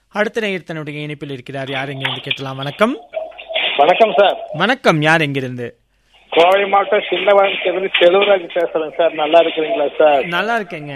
அடுத்த நேயர் தன்னுடைய இணைப்பில் இருக்கிறார் யார் எங்கிருந்து கேட்கலாம் வணக்கம் வணக்கம் சார் வணக்கம் யார் எங்கிருந்து கோவை மாவட்டம் சின்னவரத்திலிருந்து செல்வராஜ் பேசுறேங்க சார் நல்லா இருக்கிறீங்களா சார் நல்லா இருக்கேங்க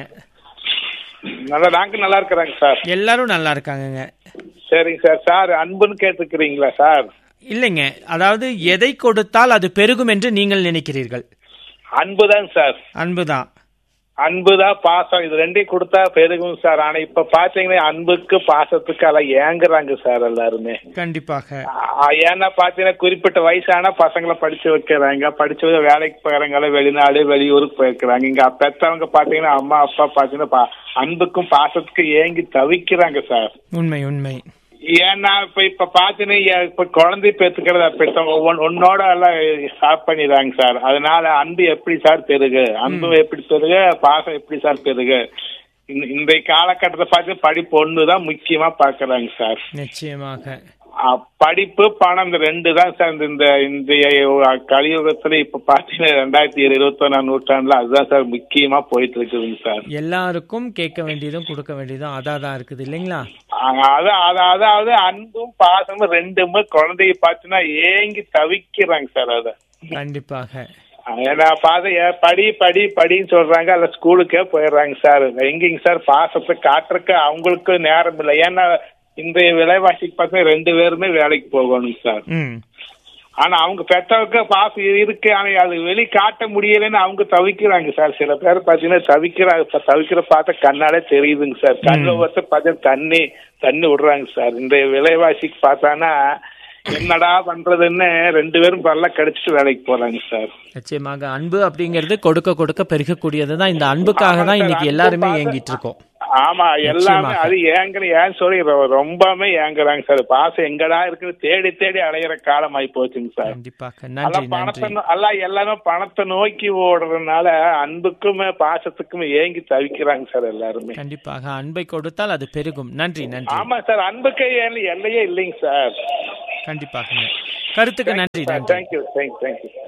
நல்லா நாங்க நல்லா இருக்கிறாங்க சார் எல்லாரும் நல்லா இருக்காங்கங்க சரிங்க சார் சார் அன்புன்னு கேட்டுக்கிறீங்களா சார் இல்லைங்க அதாவது எதை கொடுத்தால் அது பெருகும் என்று நீங்கள் நினைக்கிறீர்கள் அன்புதான் சார் அன்புதான் அன்புதான் பாசம் இது ரெண்டையும் கொடுத்தா பெருகும் சார் ஆனா இப்ப பாத்தீங்கன்னா அன்புக்கு பாசத்துக்கு எல்லாம் ஏங்குறாங்க சார் எல்லாருமே கண்டிப்பாக ஆ, ஏன்னா பாத்தீங்கன்னா குறிப்பிட்ட வயசான பசங்களை படிச்சு வைக்கிறாங்க படிச்சு வேலைக்கு போறாங்க வெளிநாடு வெளியூருக்கு போயிருக்கிறாங்க இங்க பெத்தவங்க பாத்தீங்கன்னா அம்மா அப்பா பாத்தீங்கன்னா பா- அன்புக்கும் பாசத்துக்கும் ஏங்கி தவிக்கிறாங்க சார் உண்மை உண்மை ஏன்னா இப்ப இப்ப பாத்தீங்கன்னா ஏ- இப்ப குழந்தை பெத்துக்கிறத பெத்தவங்க ஒவ்வொன்- ஒன்னோட எல்லாம் ஸ்டாப் பண்ணிடுறாங்க சார் அதனால அன்பு எப்படி சார் பெருகு அன்பு எப்படி பெருகு பாசம் எப்படி சார் பெருகு இந்த- இந்த காலகட்டத்தை பார்த்து படிப்பு ஒண்ணுதான் முக்கியமா பாக்குறாங்க சார் நிச்சயமாக ஆ, படிப்பு பணம் இந்த ரெண்டு தான் சார் இந்த இந்த இன்றைய கலியுகத்துல இப்ப பாத்தீங்கன்னா ரெண்டாயிரத்தி இருபத்தி ஒன்னாம் நூற்றாண்டுல அதுதான் சார் முக்கியமா போயிட்டு இருக்குதுங்க சார் எல்லாருக்கும் கேட்க வேண்டியதும் கொடுக்க வேண்டியதும் அதான் தான் இருக்குது இல்லைங்களா ஆ, அது- அது- அதாவது அன்பும் பாசமும் ரெண்டுமே குழந்தைய பார்த்தீங்கன்னா ஏங்கி தவிக்கிறாங்க சார் அத கண்டிப்பாக ஏன்னா பாத ஏ- படி படி படின்னு சொல்றாங்க அல்ல ஸ்கூலுக்கே போயிடுறாங்க சார் எங்கேங்க சார் பாசத்தை காட்டுறக்கு அவங்களுக்கு நேரம் இல்லை ஏன்னா இன்றைய விலைவாசிக்கு பார்த்தா ரெண்டு பேருமே வேலைக்கு போகணும் சார் ம் ஆனா அவங்க பெற்றவங்க பாசம் இருக்கு ஆனா அது வெளி காட்ட முடியலன்னு அவங்க தவிக்கிறாங்க சார் சில பேர் பாத்தீங்கன்னா தவிக்கிறாங்க இப்ப தவிக்கிற பார்த்தா கண்ணாலே தெரியுதுங்க சார் கண்ணில் பார்த்து பார்த்தா தண்ணி தண்ணி விடுறாங்க சார் இந்த விலைவாசிக்கு பார்த்தானா என்னடா பண்றதுன்னு ரெண்டு பேரும் பல்ல கடிச்சிட்டு வேலைக்கு போறாங்க சார் நிச்சயமாக அன்பு அப்படிங்கிறது கொடுக்க கொடுக்க பெருகக்கூடியது தான் இந்த அன்புக்காக தான் இன்னைக்கு எல்லாருமே இயங்கிட்டு இருக்கோம் ஆமா எல்லாமே நிச்சயமாக. அது ஏங்குற ஏன் சொல்லி ரொ- ரொம்பவே ஏங்குறாங்க சார் பாசம் எங்கடா இருக்குது தேடி தேடி அலையிற காலம் ஆகி போச்சுங்க சார் கண்டிப்பாக எல்லாம் நன்றி பணத்தை நன்றி நோ- எல்லாம் எல்லாமே பணத்தை நோக்கி ஓடுறதுனால அன்புக்குமே பாசத்துக்குமே ஏங்கி தவிக்கிறாங்க சார் எல்லாருமே கண்டிப்பாக அன்பை கொடுத்தால் அது பெருகும் நன்றி நன்றி ஆமா சார் அன்புக்கு எல்லையே இல்லைங்க சார் கண்டிப்பாக கருத்துக்கு நன்றி நன்றி தேங்க்யூ தேங்க்யூ தேங்க்யூ